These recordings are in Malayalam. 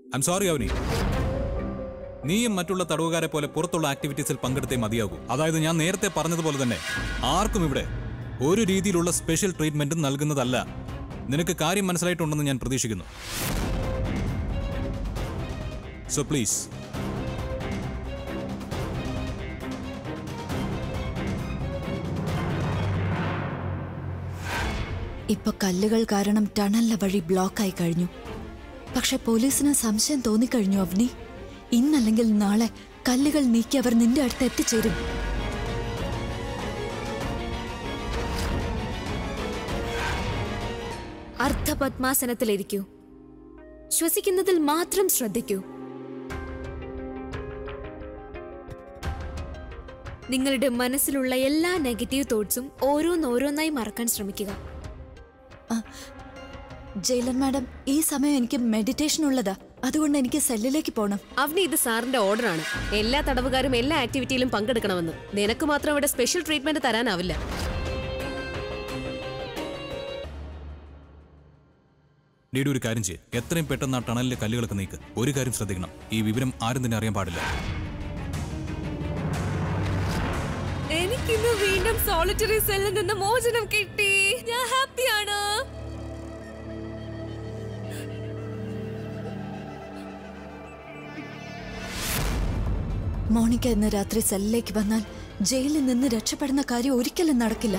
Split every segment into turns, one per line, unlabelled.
ഐം സോറി അവനി നീയും മറ്റുള്ള തടവുകാരെ പോലെ പുറത്തുള്ള ആക്ടിവിറ്റീസിൽ പങ്കെടുത്തേ മതിയാകൂ അതായത് ഞാൻ നേരത്തെ പറഞ്ഞതുപോലെ തന്നെ ആർക്കും ഇവിടെ ഒരു രീതിയിലുള്ള സ്പെഷ്യൽ ട്രീറ്റ്മെന്റും നൽകുന്നതല്ല നിനക്ക് കാര്യം മനസ്സിലായിട്ടുണ്ടെന്ന് ഞാൻ പ്രതീക്ഷിക്കുന്നു സോ പ്ലീസ്
ഇപ്പൊ കല്ലുകൾ കാരണം ടണലിലെ വഴി ബ്ലോക്കായി കഴിഞ്ഞു പക്ഷെ പോലീസിന് സംശയം തോന്നിക്കഴിഞ്ഞു അവനി ഇന്നല്ലെങ്കിൽ നാളെ കല്ലുകൾ നീക്കി അവർ നിന്റെ അടുത്ത് എത്തിച്ചേരും
അർദ്ധപത്മാസനത്തിലിരിക്കൂ ശ്വസിക്കുന്നതിൽ മാത്രം ശ്രദ്ധിക്കൂ നിങ്ങളുടെ മനസ്സിലുള്ള എല്ലാ നെഗറ്റീവ് തോട്ട്സും ഓരോന്നോരോന്നായി മറക്കാൻ ശ്രമിക്കുക
ജയിലർ മാഡം ഈ സമയം എനിക്ക് മെഡിറ്റേഷൻ ഉള്ളതാ അതുകൊണ്ട് എനിക്ക് സെല്ലിലേക്ക് പോണം
അവന് ഇത് സാറിന്റെ ഓർഡറാണ് എല്ലാ തടവുകാരും എല്ലാ ആക്ടിവിറ്റിയിലും പങ്കെടുക്കണമെന്ന് നിനക്ക് മാത്രം ഇവിടെ സ്പെഷ്യൽ ട്രീറ്റ്മെന്റ് തരാനാവില്ല
ഡീഡി ഒരു കാര്യം ചെയ്യ് എത്രയും പെട്ടെന്ന് ആ ടണലിലെ കല്ലുകളൊക്കെ നീക്ക് ഒരു കാര്യം ശ്രദ്ധിക്കണം ഈ വിവരം ആരും തന്നെ അറിയാൻ പാടില്ല
എനിക്കിന്ന് വീണ്ടും സോളിറ്ററി സെല്ലിൽ നിന്ന് മോചനം കിട്ടി ഞാൻ ഹാപ്പിയാണ്
മോണിക്ക ഇന്ന് രാത്രി സെല്ലിലേക്ക് വന്നാൽ ജയിലിൽ നിന്ന് രക്ഷപ്പെടുന്ന കാര്യം ഒരിക്കലും നടക്കില്ല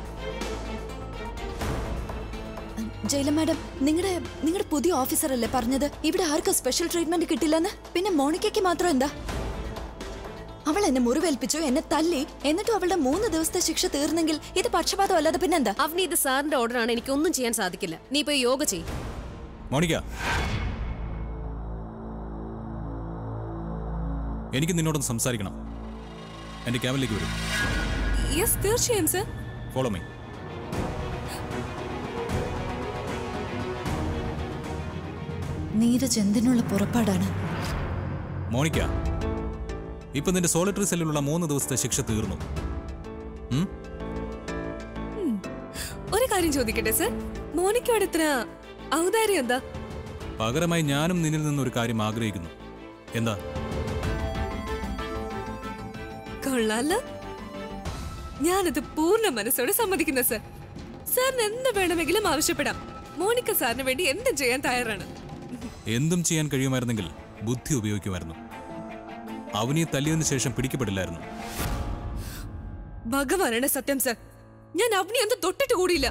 ജയിലർ മാഡം നിങ്ങളുടെ നിങ്ങളുടെ പുതിയ ഓഫീസർ അല്ലേ പറഞ്ഞത് ഇവിടെ ആർക്കും സ്പെഷ്യൽ ട്രീറ്റ്മെന്റ് കിട്ടില്ലെന്ന് പിന്നെ മോണിക്കയ്ക്ക് മാത്രം എന്താ അവൾ എന്നെ മുറിവേൽപ്പിച്ചു എന്നെ തല്ലി എന്നിട്ടും അവളുടെ മൂന്ന് ദിവസത്തെ ശിക്ഷ തീർന്നെങ്കിൽ ഇത് പക്ഷപാതം അല്ലാതെ പിന്നെന്താ
അവന് ഇത് സാറിന്റെ ഓർഡറാണ് എനിക്കൊന്നും ചെയ്യാൻ സാധിക്കില്ല നീ പോയി യോഗ ചെയ്യും
മോണിക്ക എനിക്ക് നിന്നോടൊന്ന് സംസാരിക്കണം എന്റെ ക്യാബിലേക്ക് വരും
യെസ് തീർച്ചയായും സർ
ഫോളോ മീ
നീരജ് എന്തിനുള്ള പുറപ്പാടാണ്
മോണിക്ക ഇപ്പൊ നിന്റെ സോളിറ്ററി സെല്ലിലുള്ള മൂന്ന് ദിവസത്തെ ശിക്ഷ തീർന്നു ഉം?
ഒരു കാര്യം ചോദിക്കട്ടെ സർ മോനിക്കോട് ഇത്ര ഔദാര്യം എന്താ
പകരമായി ഞാനും നിന്നിൽ നിന്ന് ഒരു കാര്യം ആഗ്രഹിക്കുന്നു എന്താ
കൊള്ളാല്ല ഞാനത് പൂർണ്ണ മനസ്സോടെ സമ്മതിക്കുന്ന സർ സാറിന് എന്ത് വേണമെങ്കിലും ആവശ്യപ്പെടാം മോനിക്ക സാറിന് വേണ്ടി എന്തും ചെയ്യാൻ തയ്യാറാണ്
എന്തും ചെയ്യാൻ കഴിയുമായിരുന്നെങ്കിൽ ബുദ്ധി ഉപയോഗിക്കുമായിരുന്നു അവനെ തല്ലിയതിനു ശേഷം പിടിക്കപ്പെടില്ലായിരുന്നു
ഭഗവാനാണ് സത്യം സർ ഞാൻ അവനെ ഒന്നും തൊട്ടിട്ട് കൂടിയില്ല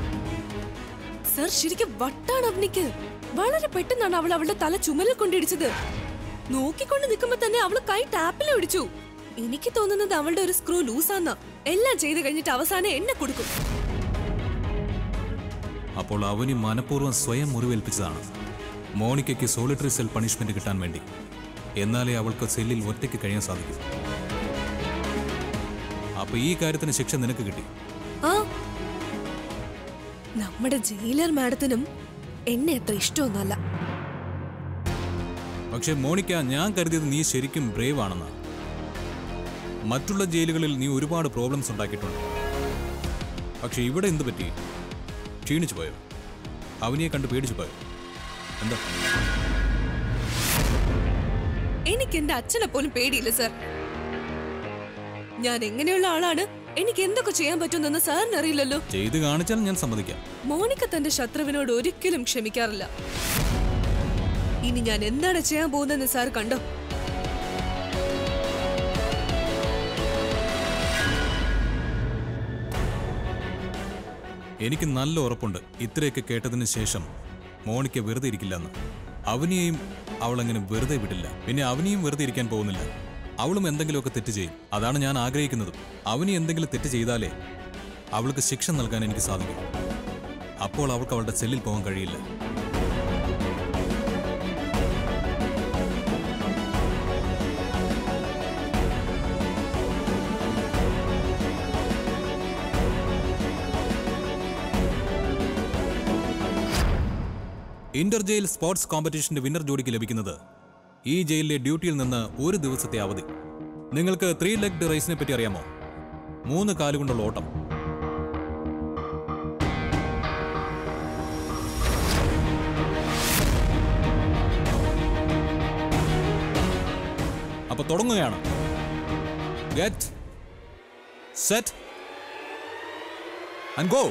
സർ ശരിക്കും വട്ടാണ് അവനിക്ക് വളരെ പെട്ടെന്നാണ് അവൾ അവളുടെ തല ചുമലിൽ കൊണ്ടിടിച്ചത് നോക്കിക്കൊണ്ട് നിൽക്കുമ്പോ തന്നെ അവള് കൈ ടാപ്പിൽ ഒടിച്ചു എനിക്ക് തോന്നുന്നത് അവളുടെ ഒരു സ്ക്രൂ ലൂസാന്നാ എല്ലാം ചെയ്ത് കഴിഞ്ഞിട്ട് അവസാനം എന്നെ കൊടുക്കും
അപ്പോൾ അവന് മനഃപൂർവ്വം സ്വയം മുറിവേൽപ്പിച്ചതാണ് മോണിക്കയ്ക്ക് സോളിറ്ററി സെൽ പണിഷ്മെന്റ് കിട്ടാൻ വേണ്ടി എന്നാലേ അവൾക്ക് സെല്ലിൽ ഒറ്റയ്ക്ക് കഴിയാൻ സാധിക്കൂ അപ്പൊ ഈ കാര്യത്തിന് ശിക്ഷ നിനക്ക് കിട്ടി
ആ നമ്മുടെ ജയിലർ മാഡത്തിനും എന്നെ അത്ര ഇഷ്ടമൊന്നുമല്ല
പക്ഷെ മോണിക്ക ഞാൻ കരുതിയത് നീ ശരിക്കും ബ്രേവ് ആണെന്നാണ് മറ്റുള്ള ജയിലുകളിൽ നീ ഒരുപാട് പ്രോബ്ലംസ് ഉണ്ടാക്കിയിട്ടുണ്ട് പക്ഷെ ഇവിടെ എന്ത് പറ്റി ക്ഷീണിച്ചു പോയോ അവനിയെ കണ്ട് പേടിച്ചു പോയോ എന്താ
എനിക്ക് എന്റെ അച്ഛനെ പോലും പേടിയില്ല സർ ഞാൻ എങ്ങനെയുള്ള ആളാണ് എനിക്ക് എന്തൊക്കെ ചെയ്യാൻ പറ്റുമെന്ന് സാറിന് അറിയില്ലല്ലോ
ചെയ്ത് കാണിച്ചാൽ ഞാൻ സമ്മതിക്കാം
മോണിക്ക തന്റെ ശത്രുവിനോട് ഒരിക്കലും ക്ഷമിക്കാറില്ല ഇനി ഞാൻ എന്താണ് ചെയ്യാൻ പോകുന്നതെന്ന് സാർ കണ്ടോ
എനിക്ക് നല്ല ഉറപ്പുണ്ട് ഇത്രയൊക്കെ കേട്ടതിന് ശേഷം മോണിക്ക വെറുതെ ഇരിക്കില്ലെന്ന് അവനെയും അവൾ അങ്ങനെ വെറുതെ വിടില്ല പിന്നെ അവനെയും വെറുതെ ഇരിക്കാൻ പോകുന്നില്ല അവളും എന്തെങ്കിലുമൊക്കെ തെറ്റ് ചെയ്യും അതാണ് ഞാൻ ആഗ്രഹിക്കുന്നത് അവന് എന്തെങ്കിലും തെറ്റ് ചെയ്താലേ അവൾക്ക് ശിക്ഷ നൽകാൻ എനിക്ക് സാധിക്കും അപ്പോൾ അവൾക്ക് അവളുടെ സെല്ലിൽ പോകാൻ കഴിയില്ല ഇന്റർ ജയിൽ സ്പോർട്സ് കോമ്പറ്റീഷന്റെ വിന്നർ ജോഡിക്ക് ലഭിക്കുന്നത് ഈ ജയിലിലെ ഡ്യൂട്ടിയിൽ നിന്ന് ഒരു ദിവസത്തെ അവധി നിങ്ങൾക്ക് ത്രീ ലെഗ് റേസിനെ പറ്റി അറിയാമോ മൂന്ന് കാലുകൊണ്ടുള്ള ഓട്ടം അപ്പൊ തുടങ്ങുകയാണ് get set and go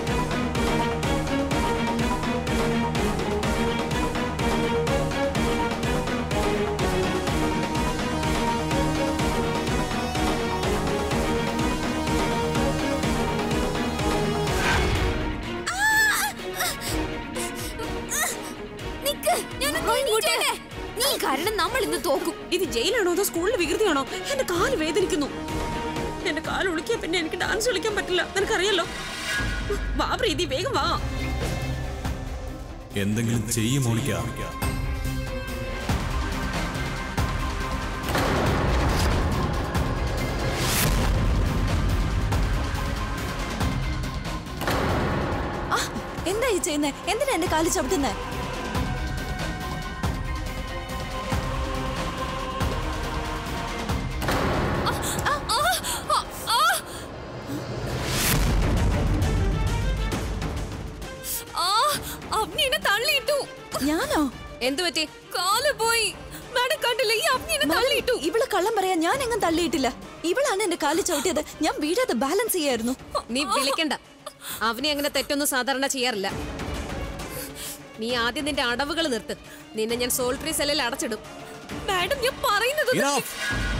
Nick ഞാനൊന്ന് എണീറ്റോട്ടെ. നീ കാരണം നമ്മൾ ഇന്ന് തോക്കും
ഇത് ജയിലാണോ അതോ സ്കൂളിൽ വികൃതിയാണോ എന്റെ കാല് വേദനിക്കുന്നു എന്റെ കാല് ഒളിക്കിയ പിന്നെ എനിക്ക് ഡാൻസ് കളിക്കാൻ പറ്റില്ല നിനക്കറിയല്ലോ വാ പ്രീതി വേഗം വാ
എന്തെങ്കിലും ചെയ്യും മോണിക്ക
ആ എന്താ ഈ ചെയ്യുന്നേ എന്തിനാ എന്റെ കാല് ചവിട്ടുന്നേ
ആ അവനി എന്നെ തള്ളിയിട്ടു
ഞാനോ
എന്തു പറ്റി
കാല് പോയി മാഡം കണ്ടില്ല ഈ അവനി എന്നെ തള്ളിയിട്ടു
ഇവള് കള്ളം പറയാ ഞാൻ എങ്ങും തള്ളിയിട്ടില്ല ഇവളാണ് എന്റെ കാല് ചവിട്ടിയത് ഞാൻ വീഴാതെ ബാലൻസ് ചെയ്യായിരുന്നു
നീ വിളിക്കണ്ട അവനെ അങ്ങനെ തെറ്റൊന്നും സാധാരണ ചെയ്യാറില്ല നീ ആദ്യം നിന്റെ അടവുകൾ നിർത്ത് നിന്നെ ഞാൻ സോൾട്രി സെല്ലിൽ അടച്ചിടും
മാഡം ഞാൻ പറയുന്നത്
Enough!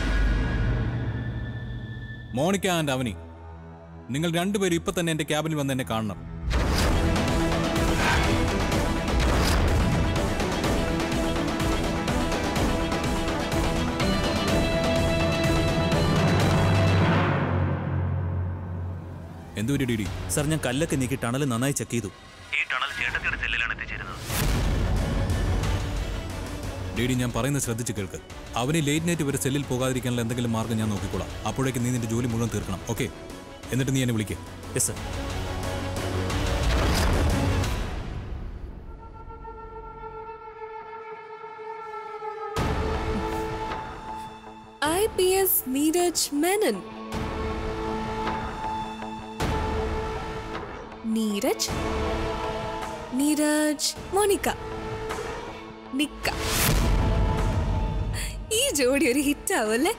മോണിക്ക ആൻഡ് അവനി നിങ്ങൾ രണ്ടുപേരും ഇപ്പൊ തന്നെ എന്റെ ക്യാബിനിൽ വന്ന് എന്നെ കാണണം എന്തുപറ്റി ഡിഡി
സർ ഞാൻ കല്ലൊക്കെ നീക്കി ടണൽ നന്നായി ചെക്ക് ചെയ്തു
ഈ ടണൽ ചേട്ടത്തിയുടെ സെല്ലിലാണ് എത്തിച്ചേരുന്നത്
ഡിഡി ഞാൻ പറയുന്നത് ശ്രദ്ധിച്ച് കേൾക്ക് അവന് ലേറ്റ് നൈറ്റ് വരെ സെല്ലിൽ പോകാതിരിക്കാനുള്ള എന്തെങ്കിലും മാർഗ്ഗം ഞാൻ നോക്കിക്കോളാം അപ്പോഴേക്ക് നീ നിന്റെ ജോലി മുഴുവൻ തീർക്കണം ഓക്കെ എന്നിട്ട് നീ എന്നെ വിളിക്കുക
yes sir
I P S Neeraj Menon Neeraj Neeraj Monica നിക്ക ഈ ജോഡി ഒരു ഹിറ്റ് ആവും അല്ലേ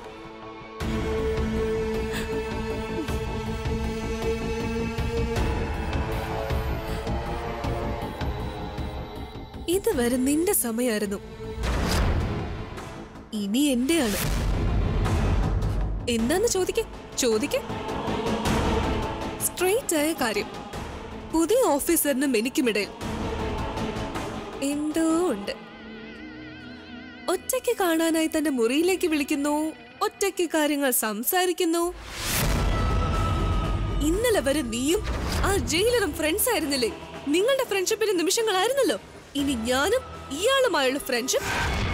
ഇതുവരെ നിന്റെ സമയമായിരുന്നു ഇനി എന്റെയാണ് എന്താന്ന് ചോദിക്കേ ചോദിക്കേ സ്ട്രെയിറ്റ് ആയ കാര്യം പുതിയ ഓഫീസറിനും എനിക്കുമിടയിൽ എന്തോ ഉണ്ട് ഒറ്റയ്ക്ക് കാണാനായി തന്റെ മുറിയിലേക്ക് വിളിക്കുന്നു ഒറ്റയ്ക്ക് കാര്യങ്ങൾ സംസാരിക്കുന്നു ഇന്നലെ വരെ നീയും ആ ജയിലറും ഫ്രണ്ട്സ് ആയിരുന്നില്ലേ നിങ്ങളുടെ ഫ്രണ്ട്ഷിപ്പിന്റെ നിമിഷങ്ങളായിരുന്നല്ലോ ഇനി ഞാനും ഇയാളുമായുള്ള ഫ്രണ്ട്ഷിപ്പ്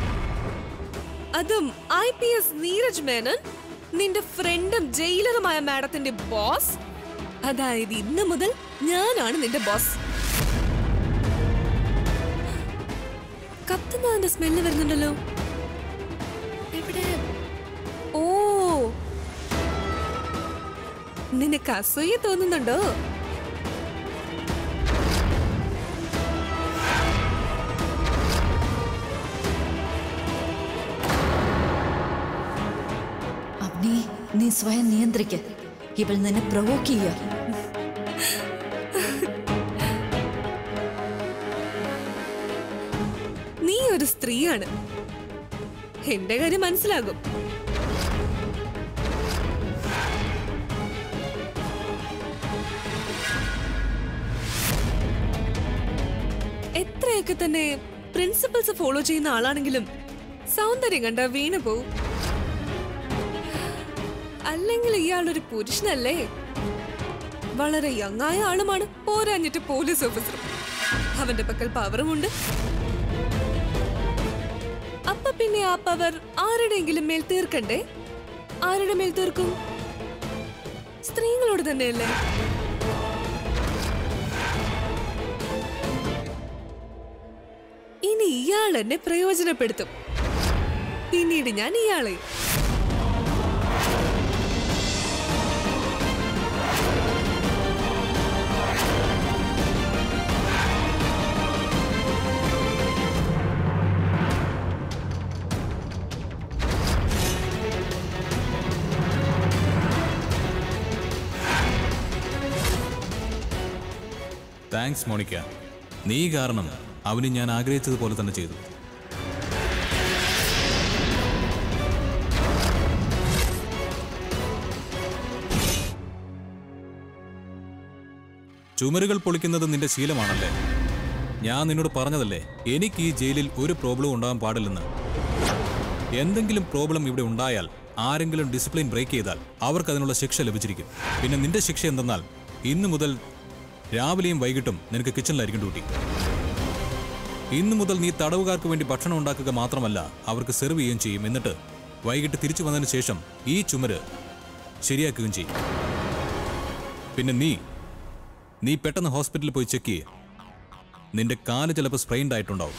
അതും I P S Neeraj Menon നിന്റെ ഫ്രണ്ടും ജയിലറുമായ മാഡത്തിന്റെ ബോസ് അതായത് ഇന്ന് മുതൽ ഞാനാണ് നിന്റെ ബോസ് കത്തുന്നതിന്റെ സ്മെല്ല് വരുന്നുണ്ടല്ലോ എവിടെ ഓ നിനക്ക് അസൂയ തോന്നുന്നുണ്ടോ
അവനി നീ സ്വയം നിയന്ത്രിക്ക് ഇവൾ നിന്നെ പ്രൊവോക്ക് ചെയ്യുക
നീ ഒരു സ്ത്രീയാണ് എന്റെ കാര്യം മനസ്സിലാകും എത്രയൊക്കെ തന്നെ പ്രിൻസിപ്പൽസ് ഫോളോ ചെയ്യുന്ന ആളാണെങ്കിലും സൗന്ദര്യം കണ്ട വീണു പോവും അല്ലെങ്കിൽ ഇയാളൊരു പുരുഷനല്ലേ വളരെ യങ്ങായ ആളുമാണ് പോരാഞ്ഞിട്ട് പോലീസ് ഓഫീസറും അവന്റെ പക്കൽ പവറുമുണ്ട് അപ്പൊ പിന്നെ ആ പവർ ആരുടെയെങ്കിലും മേൽ തീർക്കണ്ടേ ആരുടെ മേൽ തീർക്കും സ്ത്രീകളോട് തന്നെയല്ലേ ഇനി ഇയാൾ എന്നെ പ്രയോജനപ്പെടുത്തും പിന്നീട് ഞാൻ ഇയാളെ
താങ്ക്സ് മോണിക്ക നീ കാരണം അവന് ഞാൻ ആഗ്രഹിച്ചതുപോലെ തന്നെ ചെയ്തു ചുമരുകൾ പൊളിക്കുന്നത് നിന്റെ ശീലമാണല്ലേ ഞാൻ നിന്നോട് പറഞ്ഞതല്ലേ എനിക്ക് ഈ ജയിലിൽ ഒരു പ്രോബ്ലം ഉണ്ടാകാൻ പാടില്ലെന്ന് എന്തെങ്കിലും പ്രോബ്ലം ഇവിടെ ഉണ്ടായാൽ ആരെങ്കിലും ഡിസിപ്ലിൻ ബ്രേക്ക് ചെയ്താൽ അവർക്ക് അതിനുള്ള ശിക്ഷ ലഭിച്ചിരിക്കും പിന്നെ നിന്റെ ശിക്ഷ എന്തെന്നാൽ ഇന്നു മുതൽ രാവിലെയും വൈകിട്ടും നിനക്ക് കിച്ചണിലായിരിക്കും ഡ്യൂട്ടി ഇന്നു മുതൽ നീ തടവുകാർക്ക് വേണ്ടി ഭക്ഷണം ഉണ്ടാക്കുക മാത്രമല്ല അവർക്ക് സെർവ് ചെയ്യുകയും ചെയ്യും എന്നിട്ട് വൈകിട്ട് തിരിച്ചു വന്നതിന് ശേഷം ഈ ചുമര് ശരിയാക്കുകയും ചെയ്യും പിന്നെ നീ നീ പെട്ടെന്ന് ഹോസ്പിറ്റലിൽ പോയി ചെക്ക് ചെയ്യ് നിന്റെ കാല് ചിലപ്പോൾ സ്പ്രെയിൻഡ് ആയിട്ടുണ്ടാവും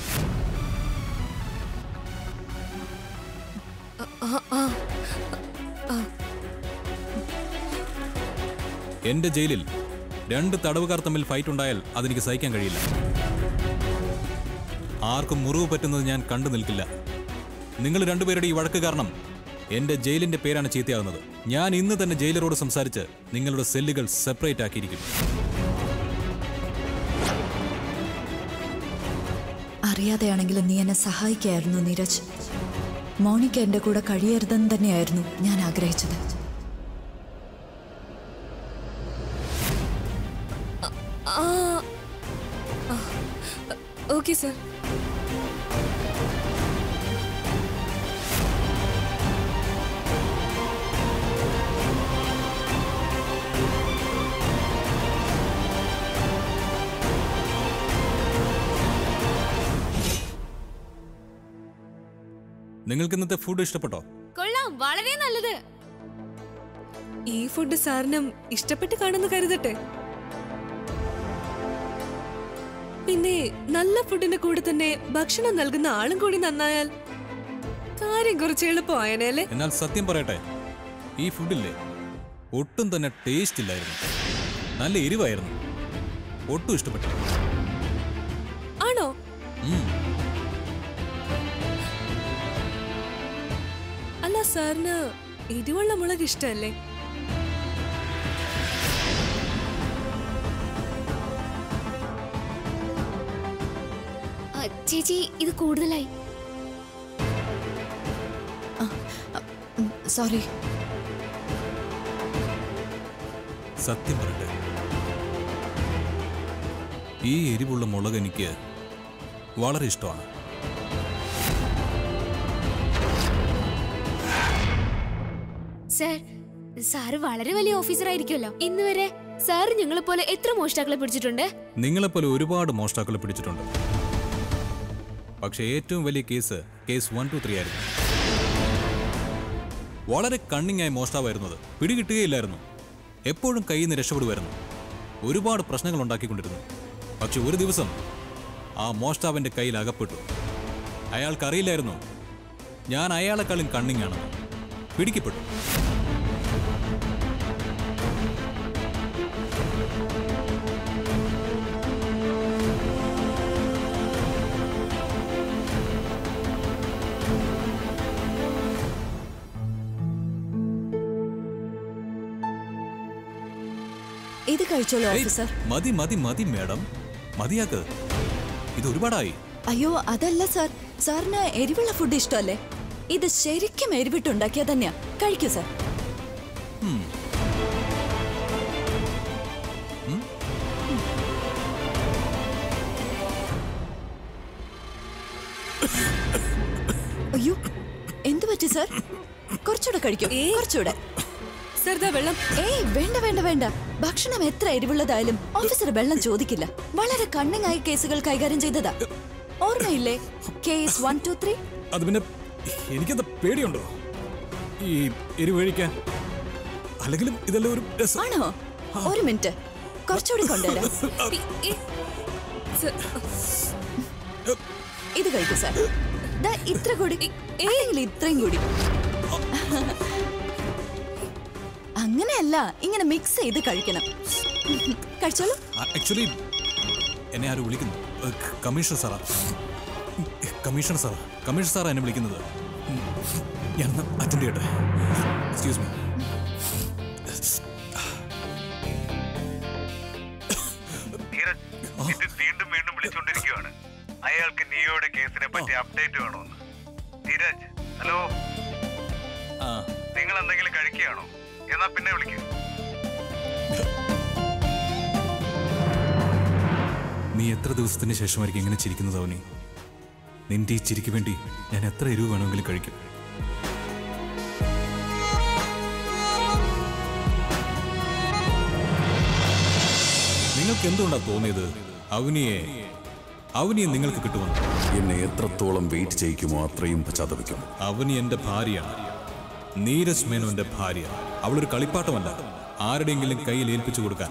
എന്റെ ജയിലിൽ രണ്ട് തടവുകാർ തമ്മിൽ ഫൈറ്റ് ഉണ്ടായാൽ അതെനിക്ക് സഹിക്കാൻ കഴിയില്ല ആർക്കും മുറിവ് പറ്റുന്നത് ഞാൻ കണ്ടു നിൽക്കില്ല നിങ്ങൾ രണ്ടുപേരുടെ ഈ വഴക്ക് കാരണം എന്റെ ജയിലിന്റെ പേരാണ് ചീത്തയാകുന്നത് ഞാൻ ഇന്ന് തന്നെ ജയിലറോട് സംസാരിച്ച് നിങ്ങളുടെ സെല്ലുകൾ സെപ്പറേറ്റ് ആക്കിയിരിക്കും
അറിയാതെയാണെങ്കിലും നീ എന്നെ സഹായിക്കായിരുന്നു നീരജ് മോണിക്ക എന്റെ കൂടെ കഴിയരുതെന്ന് തന്നെയായിരുന്നു ഞാൻ ആഗ്രഹിച്ചത്
ഓക്കെ സർ
നിങ്ങൾക്ക് ഇന്നത്തെ ഫുഡ് ഇഷ്ടപ്പെട്ടോ
കൊള്ളാം വളരെ നല്ലത്
ഈ ഫുഡ് സാറിനും ഇഷ്ടപ്പെട്ട് കാണുന്നു കരുതട്ടെ പിന്നെ നല്ല ഫുഡിന്റെ കൂടെ തന്നെ ഭക്ഷണം നൽകുന്ന ആളും കൂടി നന്നായാൽ കാര്യം കുറച്ച് എളുപ്പമായനെ അല്ലേ
എന്നാൽ സത്യം പറയട്ടെ ഈ ഫുഡില്ലേ ഒട്ടും തന്നെ ടേസ്റ്റ് ഇല്ലായിരുന്നു നല്ല എരിവായിരുന്നു ഒട്ടും ഇഷ്ടപ്പെട്ടില്ല
ആണോ
ഉം.
അല്ല സാറിന് എരിവുള്ള മുളക് ഇഷ്ടമല്ലേ
ആ, ചേച്ചി ഇത് കൂടുതലായി
സോറി
സത്യം പറയട്ടെ ഈ എരിവുള്ള മുളക് എനിക്ക് വളരെ ഇഷ്ടമാണ്
സർ സാറ് വളരെ വലിയ ഓഫീസർ ആയിരിക്കുമല്ലോ ഇന്ന് വരെ സാർ ഞങ്ങളെ പോലെ എത്ര മോഷ്ടാക്കളെ പിടിച്ചിട്ടുണ്ട്
നിങ്ങളെപ്പോലെ ഒരുപാട് മോഷ്ടാക്കളെ പിടിച്ചിട്ടുണ്ട് പക്ഷേ ഏറ്റവും വലിയ case case one two three ആയിരുന്നു വളരെ കണ്ണിങ് ആയ മോഷ്ടാവായിരുന്നത് പിടികിട്ടുകയില്ലായിരുന്നു എപ്പോഴും കയ്യിൽ നിന്ന് രക്ഷപ്പെടുമായിരുന്നു ഒരുപാട് പ്രശ്നങ്ങൾ ഉണ്ടാക്കിക്കൊണ്ടിരുന്നു പക്ഷെ ഒരു ദിവസം ആ മോഷ്ടാവിന്റെ കയ്യിൽ അകപ്പെട്ടു അയാൾക്കറിയില്ലായിരുന്നു ഞാൻ അയാളെക്കാളും കണ്ണിങ് ആണെന്ന് പിടിക്കപ്പെട്ടു
ഇത് കഴിച്ചോളൂ
ഏയ്,
ഓഫീസർ
മതി മതി മതി മാഡം മതിയാക്ക് ഇത് ഒരുപാടായി
അയ്യോ അതല്ല സാർ സാറിന് എരിവുള്ള ഫുഡ് ഇഷ്ടമല്ലേ ഇത് ശരിക്കും എരിവിട്ടുണ്ടാക്കിയ തന്നെയാ കഴിക്കൂ സാർ അയ്യോ എന്തു പറ്റി സാർ കുറച്ചുകൂടെ കഴിക്കൂ
ഏയ്.
കുറച്ചുകൂടെ
സർ ദാ വെള്ളം
ഏയ് വേണ്ട വേണ്ട വേണ്ട ഭക്ഷണം എത്ര എരിവുള്ളതായാലും ഓഫീസർ വെള്ളം ചോദിക്കില്ല വളരെ കണ്ണിങ് ആയ കേസുകൾ കൈകാര്യം ചെയ്തതാ ഓർമ്മയില്ലേ കേസ് വൺ ടു ത്രീ
അത് പിന്നെ എനിക്കെന്താ പേടിയുണ്ടോ ഈ എരിവ് കഴിക്കാൻ അല്ലെങ്കിലും ഇതെല്ലാം ഒരു രസം
ആണോ ഒരു മിനിറ്റ് കുറച്ചുകൂടി കൊണ്ടുവരാം
ഏ, സർ,
ഇത് കഴിക്കൂ സാർ ദാ ഇത്ര കൂടി അല്ലെങ്കിൽ ഇത്രയും കൂടി അങ്ങനെയല്ല ഇങ്ങനെ മിക്സ് ചെയ്ത് കഴിക്കണം കഴിച്ചോളൂ
ആക്ച്വലി എന്നെ ആരും വിളിക്കുന്നു ഏ, ക- കമ്മീഷണർ സാറാ കമ്മീഷണർ സാറാ കമ്മീഷണർ സാറാ എന്നെ വിളിക്കുന്നത് ഉം. ഞാൻ അറ്റൻഡ് ചെയ്യട്ടെ എക്സ്ക്യൂസ് മീ
ധീരജ്
ദിവ്യയുടെ കേസിനെ പറ്റി അപ്ഡേറ്റ് വേണമെന്ന് ധീരജ് ഹലോ
ആ
നിങ്ങൾ എന്തെങ്കിലും കഴിക്കുകയാണോ എന്നാ പിന്നെ വിളിക്കൂ
നീ എത്ര ദിവസത്തിന് ശേഷമായിരിക്കും ഇങ്ങനെ ചിരിക്കുന്നത് അവനി നിന്റെ ഈ ചിരിക്ക് വേണ്ടി ഞാൻ എത്ര എരിവ് വേണമെങ്കിലും കഴിക്കും നിങ്ങൾക്ക് എന്തുകൊണ്ടാ തോന്നിയത് അവനിയെ അവനിയെ നിങ്ങൾക്ക് കിട്ടുമെന്ന്
എന്നെ എത്രത്തോളം വെയിറ്റ് ചെയ്യിക്കുമോ അത്രയും പശ്ചാത്തപിക്കും
അവനി എന്റെ ഭാര്യയാണ് നീരജ് മേനോന്റെ ഭാര്യ അവളൊരു കളിപ്പാട്ടമല്ല ആരുടെയെങ്കിലും കയ്യിൽ ഏൽപ്പിച്ചു കൊടുക്കാൻ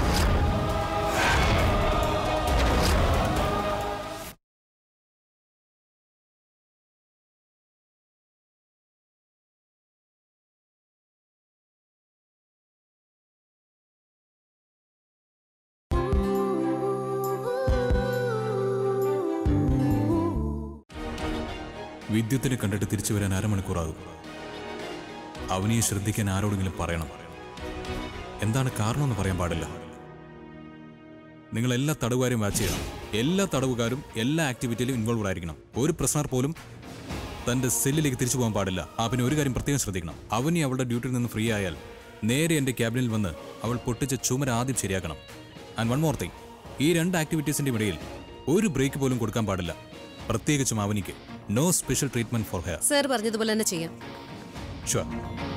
വിദ്യുത്തിനെ കണ്ടിട്ട് തിരിച്ചു വരാൻ അരമണിക്കൂറാകും അവനിയെ ശ്രദ്ധിക്കാൻ ആരോടെങ്കിലും പറയണം എന്താണ് കാരണമെന്ന് പറയാൻ പാടില്ല നിങ്ങൾ എല്ലാ തടവുകാരും വാച്ച് ചെയ്യണം എല്ലാ തടവുകാരും എല്ലാ ആക്ടിവിറ്റിയിലും ഇൻവോൾവ് ആയിരിക്കണം ഒരു പ്രശ്നർ പോലും തന്റെ സെല്ലിലേക്ക് തിരിച്ചു പോകാൻ പാടില്ല ആ പിന്നെ ഒരു കാര്യം പ്രത്യേകം ശ്രദ്ധിക്കണം അവനി അവളുടെ ഡ്യൂട്ടിയിൽ നിന്ന് ഫ്രീ ആയാൽ നേരെ എന്റെ ക്യാബിനിൽ വന്ന് അവൾ പൊട്ടിച്ച ചുമര ആദ്യം ശരിയാക്കണം ആൻഡ് വൺ മോർ തിങ് ഈ രണ്ട് ആക്ടിവിറ്റീസിന്റെ ഇടയിൽ ഒരു ബ്രേക്ക് പോലും കൊടുക്കാൻ പാടില്ല പ്രത്യേകിച്ചും അവനിക്ക് no special treatment for her
sir പറഞ്ഞതുപോലെ തന്നെ ചെയ്യാം
sure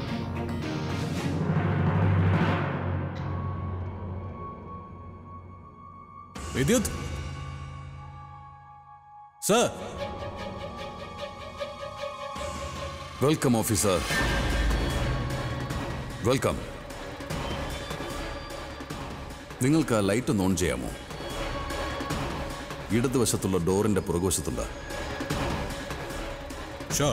Vidyut sir
welcome officer welcome നിങ്ങൾക്ക് ആ ലൈറ്റ് ഒന്ന് ഓൺ ചെയ്യാമോ ഇടതുവശത്തുള്ള ഡോറിന്റെ പുറകുവശത്തുണ്ട്
ഷുവർ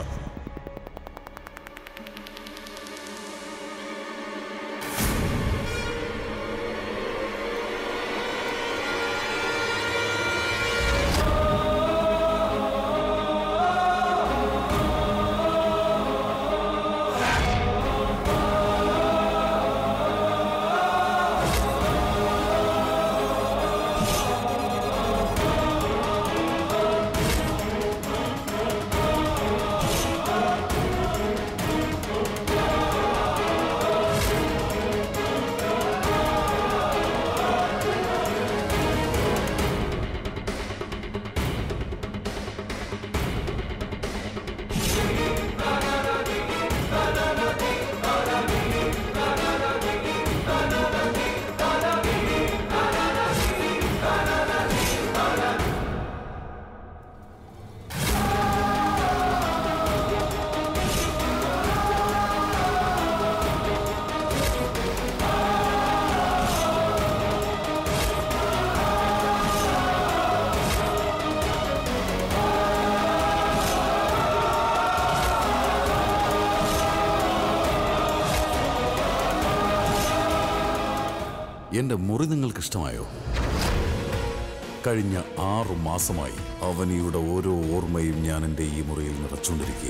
എന്റെ മുറി നിങ്ങൾക്ക് ഇഷ്ടമായോ കഴിഞ്ഞ ആറു മാസമായി അവനിയുടെ ഓരോ ഓർമ്മയും ഞാൻ എൻ്റെ ഈ മുറിയിൽ നിറച്ചുകൊണ്ടിരിക്കുക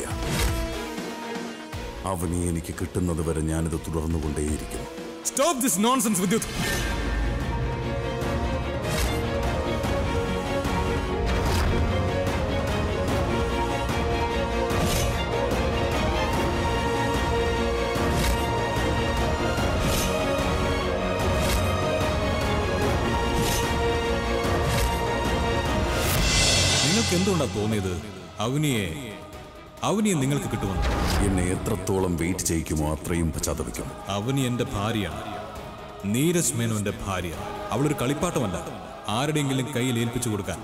അവനി എനിക്ക് കിട്ടുന്നത് വരെ ഞാനിത് തുടർന്നുകൊണ്ടേയിരിക്കും
സ്റ്റോപ്പ് ദിസ് നോൺസെൻസ് വിദ്യുത് നിങ്ങൾക്ക് എന്തുകൊണ്ടാ തോന്നിയത് അവനിയെ അവനിയെ നിങ്ങൾക്ക് കിട്ടുമെന്ന്
എന്നെ എത്രത്തോളം വെയിറ്റ് ചെയ്യിക്കുമോ അത്രയും പശ്ചാത്തപിക്കും
അവനി എന്റെ ഭാര്യയാണ് നീരജ് മേനോന്റെ ഭാര്യ അവളൊരു കളിപ്പാട്ടമല്ല ആരുടെയെങ്കിലും കയ്യിൽ ഏൽപ്പിച്ചു കൊടുക്കാൻ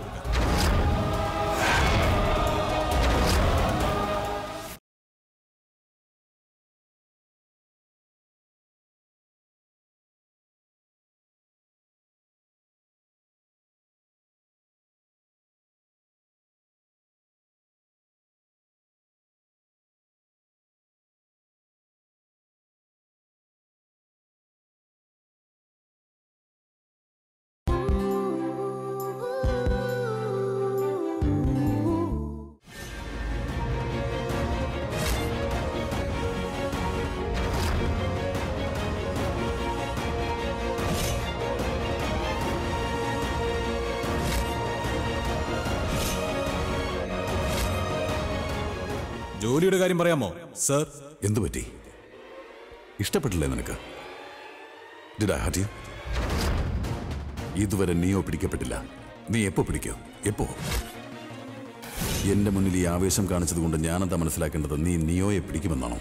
ജോലിയുടെ കാര്യം പറയാമോ സർ
എന്തു പറ്റി ഇഷ്ടപ്പെട്ടില്ലേ നിനക്ക് ഡിഡ് ഐ ഹർട്ട് യു ഇതുവരെ നീയോ പിടിക്കപ്പെട്ടില്ല നീ എപ്പോ പിടിക്കോ എപ്പോ എന്റെ മുന്നിൽ ഈ ആവേശം കാണിച്ചതുകൊണ്ട് ഞാനെന്താ മനസ്സിലാക്കേണ്ടത് നീ നിയോയെ പിടിക്കുമെന്നാണോ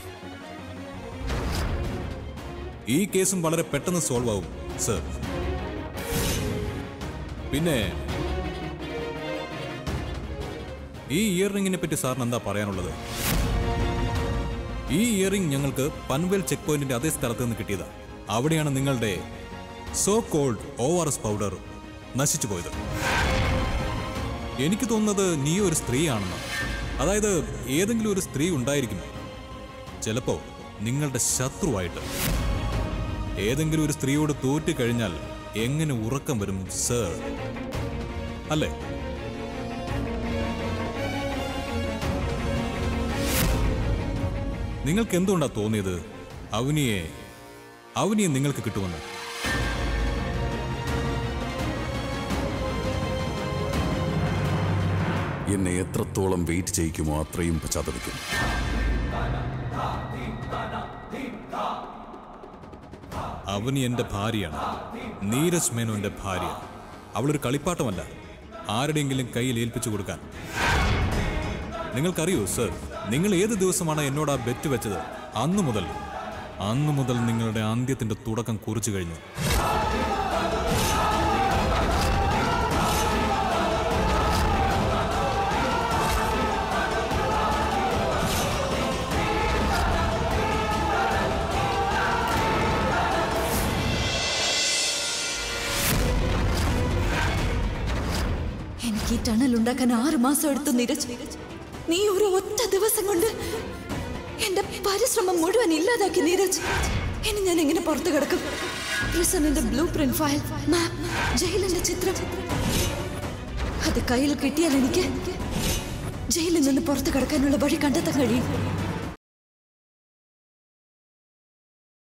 ഈ കേസും വളരെ പെട്ടെന്ന് സോൾവ് ആവും സർ പിന്നെ ഈ ഇയർ റിങ്ങിനെ പറ്റി സാറിന് എന്താ പറയാനുള്ളത് ഈ ഇയറിംഗ് ഞങ്ങൾക്ക് പൻവേൽ ചെക്ക് പോയിന്റിന്റെ അതേ സ്ഥലത്ത് നിന്ന് കിട്ടിയതാ അവിടെയാണ് നിങ്ങളുടെ so called O R S powder നശിച്ചു പോയത് എനിക്ക് തോന്നുന്നത് നീ ഒരു സ്ത്രീയാണെന്ന് അതായത് ഏതെങ്കിലും ഒരു സ്ത്രീ ഉണ്ടായിരിക്കും ചിലപ്പോ നിങ്ങളുടെ ശത്രുവായിട്ട് ഏതെങ്കിലും ഒരു സ്ത്രീയോട് തോറ്റു കഴിഞ്ഞാൽ എങ്ങനെ ഉറക്കം വരും സർ അല്ലേ നിങ്ങൾക്ക് എന്തുകൊണ്ടാ തോന്നിയത് അവനിയെ അവനിയെ നിങ്ങൾക്ക് കിട്ടുമെന്ന്
എന്നെ എത്രത്തോളം വെയിറ്റ് ചെയ്യിക്കുമോ അത്രയും പശ്ചാത്തപിക്കും
അവനി എന്റെ ഭാര്യയാണ് നീരജ് മേനോ എന്റെ ഭാര്യ അവളൊരു കളിപ്പാട്ടമല്ല ആരുടെയെങ്കിലും കയ്യിൽ ഏൽപ്പിച്ചു കൊടുക്കാൻ നിങ്ങൾക്കറിയോ സർ നിങ്ങൾ ഏത് ദിവസമാണ് എന്നോട് ആ ബെറ്റ് വെച്ചത് അന്നു മുതൽ അന്നു മുതൽ നിങ്ങളുടെ അന്ത്യത്തിന്റെ തുടക്കം കുറിച്ചു കഴിഞ്ഞു
എനിക്ക് ഈ ടണൽ ഉണ്ടാക്കാൻ ആറ് മാസം എടുത്തു നിരച്ച് നീ ഒരു ഒറ്റ ദിവസം കൊണ്ട് എന്റെ പരിശ്രമം മുഴുവൻ ഇല്ലാതാക്കി നീരജ് ഇനി ഞാൻ എങ്ങനെ പുറത്തു കിടക്കും പ്രിസണിന്റെ ബ്ലൂ പ്രിന്റ് ഫയൽ മാപ്പ് ജയിലിന്റെ ചിത്രം അത് കയ്യിൽ കിട്ടിയാൽ എനിക്ക് ജയിലിൽ നിന്ന് പുറത്തു കിടക്കാനുള്ള വഴി കണ്ടെത്താൻ കഴിയും